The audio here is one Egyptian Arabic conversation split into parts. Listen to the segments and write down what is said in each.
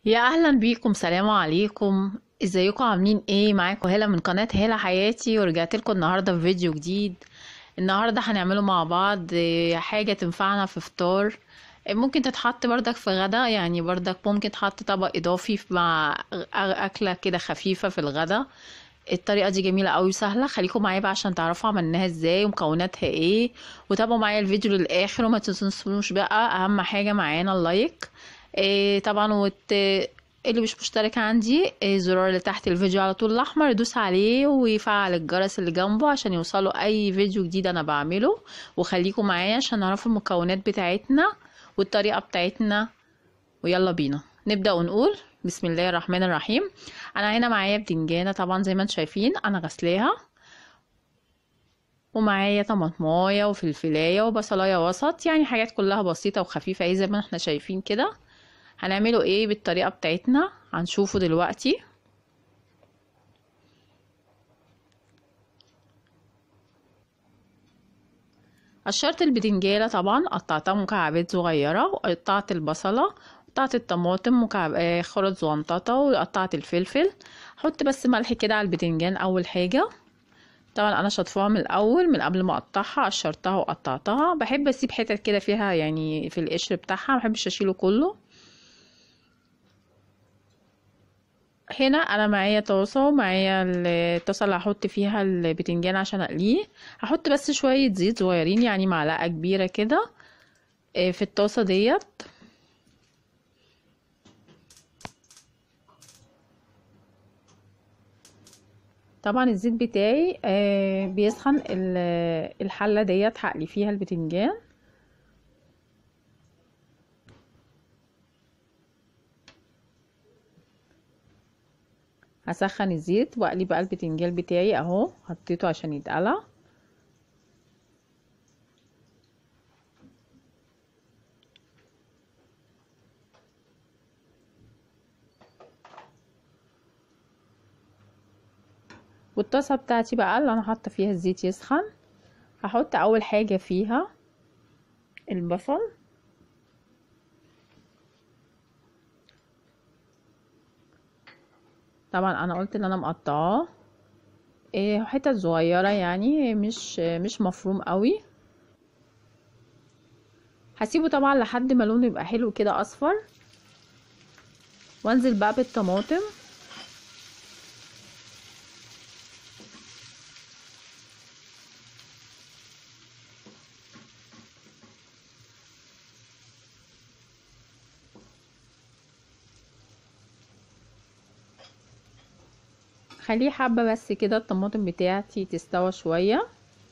يا اهلا بيكم سلام عليكم ازيكم عاملين ايه معاكم هالة من قناة هالة حياتي ورجعت لكم النهاردة بفيديو جديد النهاردة هنعمله مع بعض إيه، حاجة تنفعنا في فطار إيه، ممكن تتحط بردك في غدا يعني بردك ممكن تحط طبق اضافي مع اكلة كده خفيفة في الغدا الطريقة دي جميلة قوي وسهلة خليكم معايا بقى عشان تعرفوا عملناها ازاي ومكوناتها ايه وتابعوا معايا الفيديو للاخر وما تنسوش بقى اهم حاجة معانا اللايك إيه طبعا وت... اللي مش مشترك عندي إيه الزرار اللي تحت الفيديو على طول الاحمر يدوس عليه ويفعل الجرس اللي جنبه عشان يوصلوا اي فيديو جديد انا بعمله وخليكم معايا عشان نعرفوا المكونات بتاعتنا والطريقة بتاعتنا ويلا بينا نبدأ ونقول بسم الله الرحمن الرحيم انا هنا معايا بتنجانة طبعا زي ما انتم شايفين انا غسلاها ومعايا طماطمايه وفلفلايه وبصلايه وسط يعني حاجات كلها بسيطه وخفيفه اهي زي ما احنا شايفين كده هنعمله ايه بالطريقه بتاعتنا هنشوفه دلوقتي قشرت البتنجالة طبعا قطعتها مكعبات صغيرة وقطعت البصلة قطعت الطماطم مكعب آه، خرط زونططة وقطعت الفلفل حط بس ملح كده على البتنجان اول حاجة طبعا انا شطفاها من الاول من قبل ما اقطعها قشرتها وقطعتها بحب اسيب حتت كده فيها يعني في القشر بتاعها محبش اشيله كله هنا انا معايا طاسه ومعايا الطاسه اللي هحط فيها البتنجان عشان اقليه هحط بس شويه زيت صغيرين يعني معلقه كبيره كده آه، في الطاسه ديت طبعا الزيت بتاعي آه، بيسخن ال- الحله ديت هقلي فيها البتنجان هسخن الزيت واقلي بقى البتنجان بتاعي اهو حطيته عشان يتقلى والطاسه بتاعتي بقى اللي انا حاطه فيها الزيت يسخن هحط اول حاجه فيها البصل طبعا انا قلت ان انا مقطعاه إيه حتت صغيره يعني مش مش مفروم قوي هسيبه طبعا لحد ما لونه يبقى حلو كده اصفر وانزل بقى بالطماطم خليه حبة بس كده الطماطم بتاعتي تستوى شوية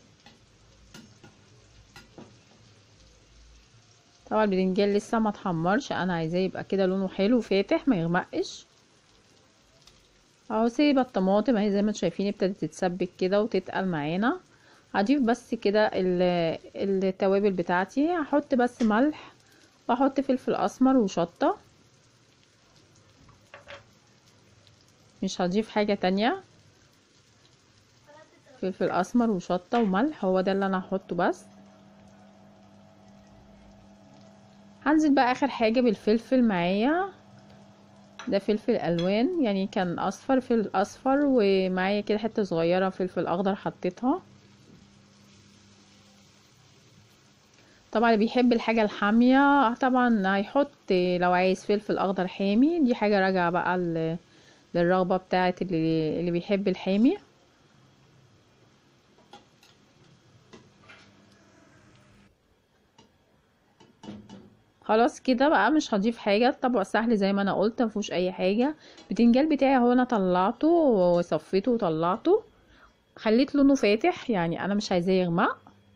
طبعا البدنجان لسه ما اتحمرش انا عايزاه يبقى كده لونه حلو فاتح ما يغمقش اهو سيبه الطماطم اهي زي ما انتم شايفين ابتدت تتسبك كده وتتقل معانا هضيف بس كده ال- التوابل بتاعتي هحط بس ملح واحط فلفل اسمر وشطه مش هضيف حاجة تانية فلفل اسمر وشطة وملح هو ده اللي انا هحطه بس هنزل بقى اخر حاجة بالفلفل معايا ده فلفل الوان يعني كان اصفر فلفل اصفر ومعايا كده حتة صغيرة فلفل اخضر حطيتها طبعا اللي بيحب الحاجة الحامية طبعا هيحط لو عايز فلفل اخضر حامي دي حاجة راجعة بقى ل للرغبة بتاعت اللي, اللي بيحب الحامي خلاص كده بقى مش هضيف حاجة الطبق سهل زي ما انا قلت مفيهوش اي حاجة البتنجان بتاعي اهو انا طلعته وصفيته وطلعته خليت لونه فاتح يعني انا مش عايزاه يغمق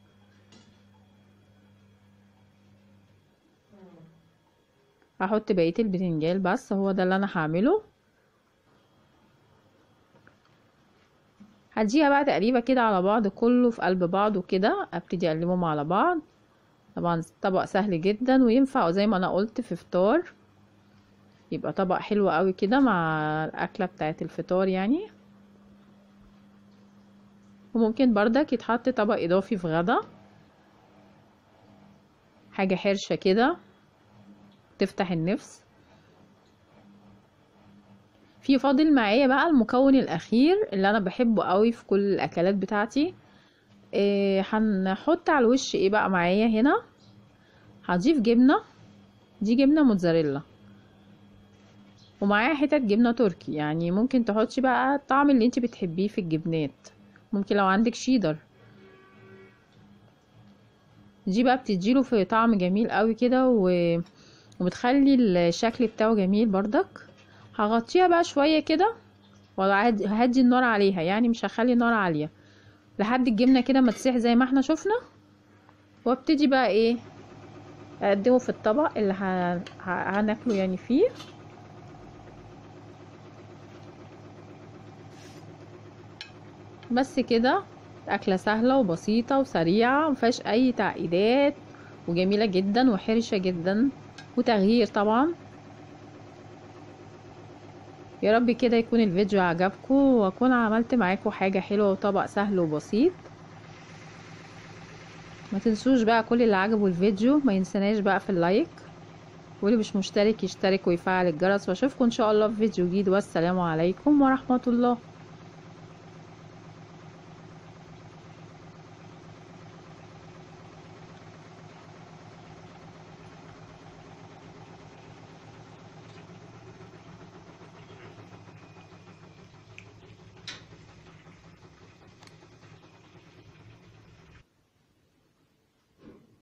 هحط بقية البتنجان بس هو ده اللي انا هعمله هديها بقى تقريبا كده على بعض كله في قلب بعض وكده ابتدي اقلبهم على بعض طبعا طبق سهل جدا وينفع زي ما انا قلت في فطار يبقى طبق حلو قوي كده مع الاكله بتاعه الفطار يعني وممكن بردك يتحط طبق اضافي في غدا حاجه حرشه كده تفتح النفس في فاضل معايا بقى المكون الاخير اللي انا بحبه قوي في كل الاكلات بتاعتي إيه هنحط على الوش ايه بقى معايا هنا هضيف جبنه دي جبنه موتزاريلا ومعاها حتت جبنه تركي يعني ممكن تحطي بقى الطعم اللي انت بتحبيه في الجبنات ممكن لو عندك شيدر دي بقى بتديله في طعم جميل قوي كده و... وبتخلي الشكل بتاعه جميل بردك هغطيها بقى شويه كده وهدي النار عليها يعني مش هخلي النار عاليه لحد الجبنه كده ما تسيح زي ما احنا شفنا وابتدي بقى ايه اقدمه في الطبق اللي ه... ه... هناكله يعني فيه بس كده أكلة سهلة وبسيطة وسريعة مفيهاش أي تعقيدات وجميلة جدا وحرشة جدا وتغيير طبعا يا رب كده يكون الفيديو عجبكم واكون عملت معاكم حاجة حلوة وطبق سهل وبسيط ما تنسوش بقى كل اللي عجبه الفيديو ما ينسناش بقى في اللايك واللي مش مشترك يشترك ويفعل الجرس واشوفكم ان شاء الله في فيديو جديد والسلام عليكم ورحمة الله